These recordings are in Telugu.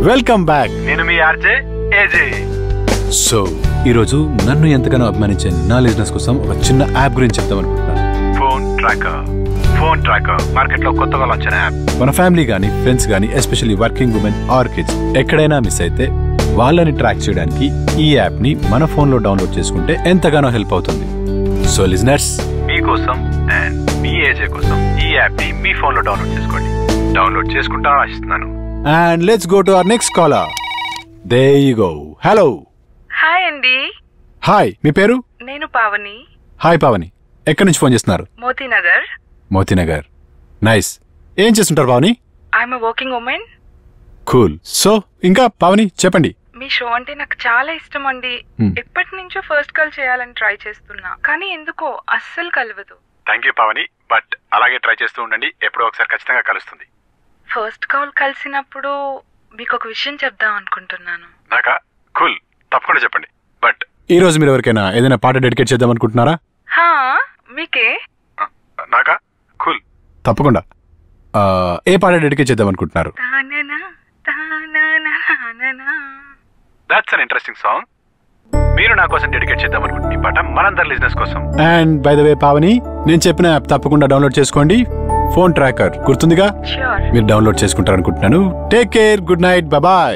వెల్కమ్ బ్యాక్ నేను మీ ఆర్జే ఏజే సో ఈరోజు నన్ను ఎంతగానో అభిమానించే నా లిజినెస్ కోసం ఒక చిన్న యాప్ గురించి చెప్తాం అనుకుంటున్నాను phone tracker phone tracker market లో కొత్తగా లాంచ్ అయిన యాప్ మన ఫ్యామిలీ కానీ ఫ్రెండ్స్ కానీ especially working women or kids ఎక్కడైనా మిస్ అయితే వాళ్ళని ట్రాక్ చేయడానికి ఈ యాప్ ని మన ఫోన్ లో డౌన్లోడ్ చేసుకుంటే ఎంతగానో హెల్ప్ అవుతుంది సో లిజనర్స్ మీకోసం అండ్ మీ ఏజే కోసం ఈ యాప్ ని మీ ఫోన్ లో డౌన్లోడ్ చేసుకోండి డౌన్లోడ్ చేసుకుంటా ఆశిస్తున్నాను and let's go to our next caller there you go hello hi అండి హాయ్ మీ పేరు నేను పావని హాయ్ పావని ఎక్కడి నుంచి ఫోన్ చేస్తున్నారు మోతీనగర్ మోతీనగర్ నైస్ ఏం చేస్తుంటారు Pavani I'm working women cool so ఇంకా పావని చెప్పండి మీ షో అంటే నాకు చాలా ఇష్టం అండి Hmm. ఎప్పటి నుంచో ఫస్ట్ కాల్ చేయాలని ట్రై చేస్తున్నా కానీ ఎందుకో అస్సలు కలవదు థ్యాంక్ యూ పవని బట్ అలాగే ట్రై చేస్తూ ఉండండి ఎప్పుడో ఒకసారి ఖచ్చితంగా కలుస్తుంది ఫస్ట్ కాల్ కలిసినప్పుడు మీకు ఒక విషయం చెప్దాం అనుకుంటున్నాను నాకా కూల్ తప్పకుండా చెప్పండి బట్ ఈ రోజు మీరు ఎవరికైనా ఏదైనా పాట డెడికేట్ చేద్దాం అనుకుంటున్నారా హా మీకే నాకా కూల్ తప్పకుండా ఆ, ఏ పాట డెడికేట్ చేద్దాం అనుకుంటున్నారు తాననా తాననా తాననా. దాట్స్ అన్ ఇంట్రెస్టింగ్ సాంగ్ మీరు నా కోసం డెడికేట్ చేద్దాం అనుకుంటున్న ఈ పాట మనందరి లిజినెస్ కోసం and by the way Pavani నేను చెప్పిన యాప్ తప్పకుండా డౌన్లోడ్ చేసుకోండి ఫోన్ ట్రాకర్ గుర్తుందిగా ష్యూర్ మీరు డౌన్లోడ్ చేసుకుంటారు అనుకుంటున్నాను take care good night bye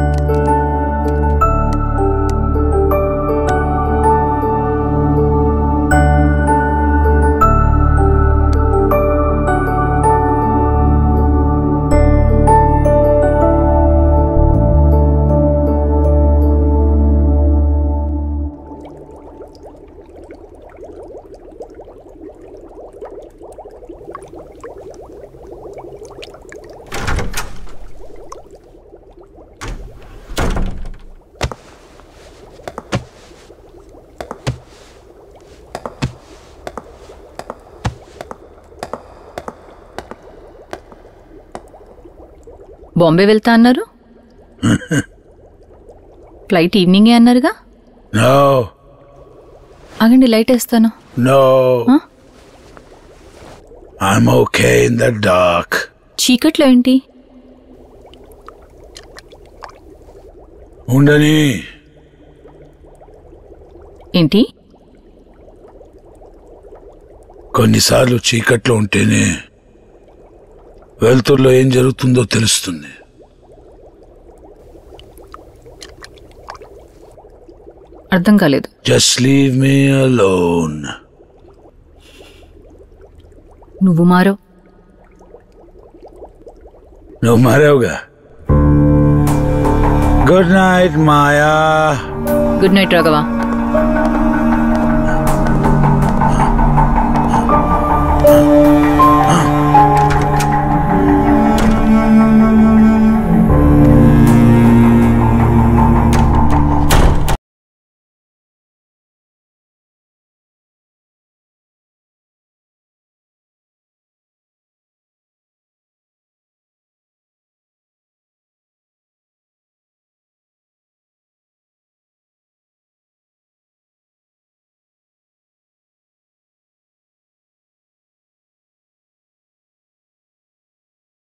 Bombay వెళ్తా అన్నారు ఫ్లైట్ ఈవినింగే అన్నారుగా No, ఆగండి లైట్ వేస్తాను no. Huh? I'm okay in the dark. చీకట్లో ఏంటి ఉండని ఏంటి కొన్నిసార్లు చీకట్లో ఉంటేనే వెలుతురులో ఏం జరుగుతుందో తెలుస్తుంది అర్థం కాలేదు జస్ట్ లీవ్ మీ అలోన్ నువ్వు మారో నువ్వు మారావుగా good night Maya good night Raghava